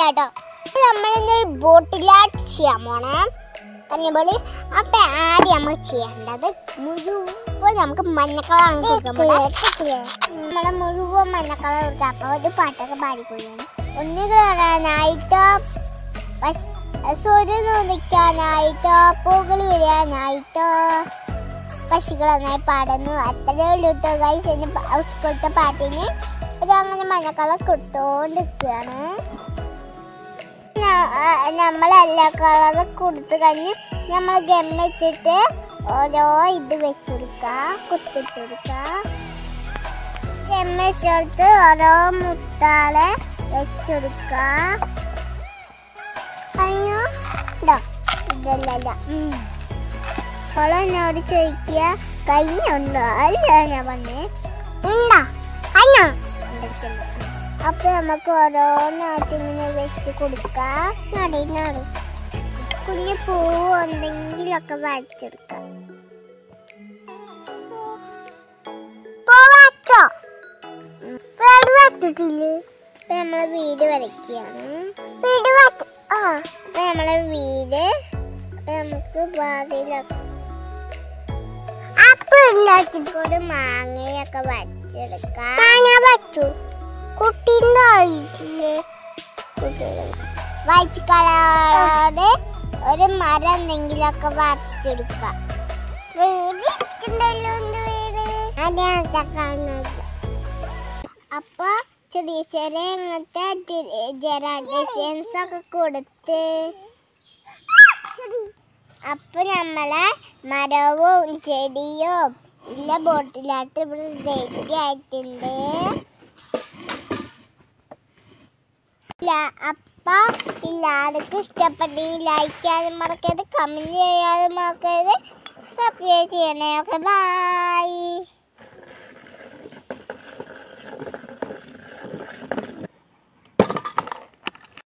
കേട്ടോ നമ്മളിന്ന് ബോട്ടിലാട്ട് ചെയ്യാൻ പോണേ പറഞ്ഞപോലെ അപ്പൊ ആദ്യം നമ്മൾ ചെയ്യേണ്ടത് മുഴുവൻ നമുക്ക് മഞ്ഞക്കളറാണ് കൊടുക്കുമ്പോൾ നമ്മളെ മുഴുവൻ മഞ്ഞക്കളർ കൊടുക്കുക അപ്പൊ ഒരു പാട്ടൊക്കെ പാടിക്കൊള്ളുകയാണ് ഒന്നുകൾ വരാനായിട്ടോ സൂര്യൻ ഉദിക്കാനായിട്ടോ പൂകൾ വിരിയാനായിട്ടോ പക്ഷികൾ നന്നായി പാടുന്നു അത്രയേ ഉള്ളൂ കേട്ടോ ഗൈസ് എന്നെ സ്കൂളത്തെ പാട്ടിന് ഒരു അങ്ങനെ മഞ്ഞക്കളർ കൊടുത്തോണ്ടിരിക്കുകയാണ് നമ്മൾ എല്ലാ കളറ് കൊടുത്തു കഴിഞ്ഞ് നമ്മൾ ഗം വെച്ചിട്ട് ഓരോ ഇത് വെച്ചെടുക്ക കുത്തിട്ട് കൊടുക്ക ഗം വെച്ചെടുത്ത് ഓരോ മുത്താളെ വെച്ചെടുക്ക അയ്യോ ഇതോ ഇതല്ല അവളെ എന്നോട് ചോദിക്കുക കഴിഞ്ഞുണ്ടോ അല്ല ഞാൻ പറഞ്ഞേ ഉണ്ടോ അയ്യോ അപ്പൊ നമുക്ക് ഓരോന്നായിട്ട് ഇങ്ങനെ വെച്ച് കൊടുക്കാം നടി നടി കുഞ്ഞു പൂവ് എന്തെങ്കിലുമൊക്കെ വരച്ചെടുക്കാം പൂവാച്ചോ വരച്ചിട്ടില്ലേ ഇപ്പൊ നമ്മളെ വീട് വരയ്ക്കുകയാണ് വീട് ആ അപ്പൊ നമ്മളെ വീട് അപ്പൊ നമുക്ക് വാതിലൊക്കെ അപ്പൊ ഉണ്ടാക്കിട്ട് ഒരു മാങ്ങയൊക്കെ വരച്ചെടുക്കാം മാങ്ങ വച്ചു കുട്ടീൻ്റെ ആയിട്ടില്ലേ വൈറ്റ് കളറോടെ ഒരു മരം എന്തെങ്കിലുമൊക്കെ വരച്ചെടുക്കാം അപ്പൊ ചെറിയ ചെറിയ അങ്ങനത്തെ ഡിസൈൻസ് ഒക്കെ കൊടുത്ത് അപ്പൊ നമ്മളെ മരവും ചെടിയും ഇല്ല ബോട്ടിലായിട്ട് ഇവിടെ റെഡി ആയിട്ടുണ്ട് ഇല്ല അപ്പ എല്ലാവർക്കും ഇഷ്ടപ്പെട്ടെങ്കിൽ ലൈക്ക് ചെയ്യാനും മറക്കരുത് കമൻറ്റ് ചെയ്യാനും മറക്കരുത് സബ്സ്ക്രൈബ് ചെയ്യണേ ഓക്കെ ബൈ